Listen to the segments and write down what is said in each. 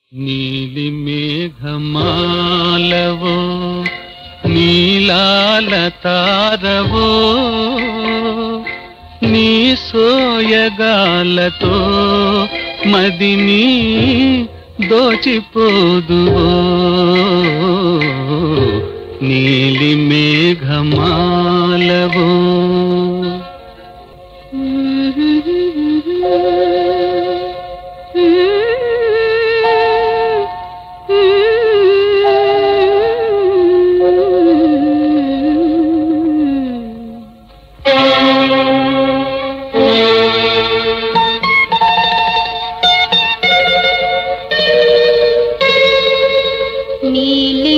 నీలి మేఘమాలవో నీలాల తారవో నీ సోయగాలతో మదిని దోచిపోదువో నీలి మేఘమాలవో నీలి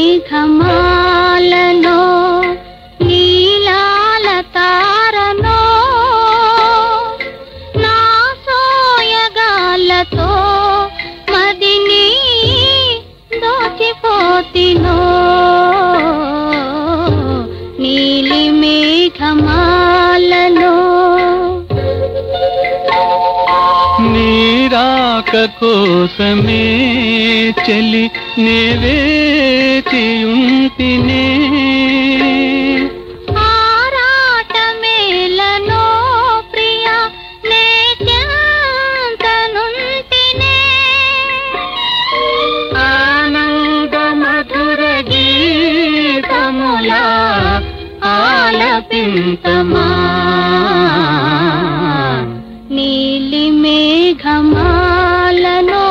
మేఘమాలలో నీలాల తారనో నా సోయగాలతో మదిని దోచిపోతినో నీలి మేఘమాలలో నీరాక కోసమే చెలి నేవేచియుంటినే ఆరాటమేలనో ప్రియా నే చెంతనుంటినే ఆనంద మధుర గీతములా ఆలపింతమా నీలి మేఘమాలను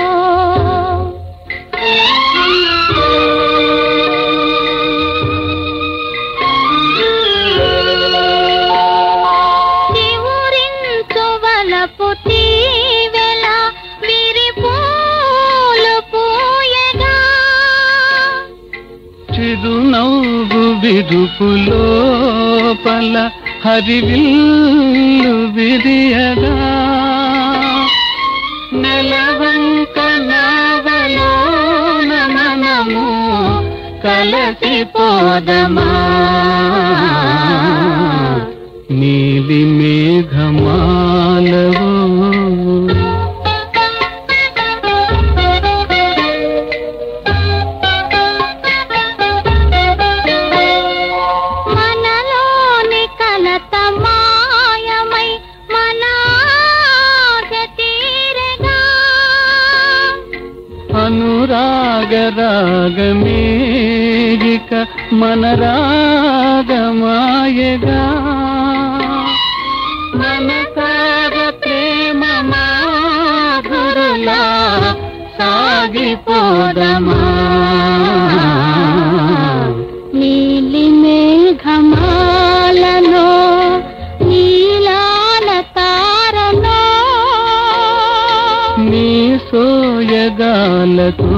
చివురించు వలపు తీవెల విరిపూలు పూయగా చిరునవ్వు విరుపులోపల హరివిల్లు విరియగా నెలవంక నావలో మనము కలసిపోదమా నీలి మేఘమాలవో మనలోని కలత మాయమై మన ఆశ తీరగా అనురాగ రాగమేగిక మన రాగమాయగా మనసాగ ప్రేమ మాధురులా సాగిపోదమా నీలి మేఘమాలను నీలాల తారలో నీ సోయగాలతో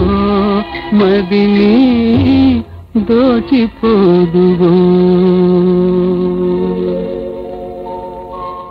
మదిని దోచిపోదువో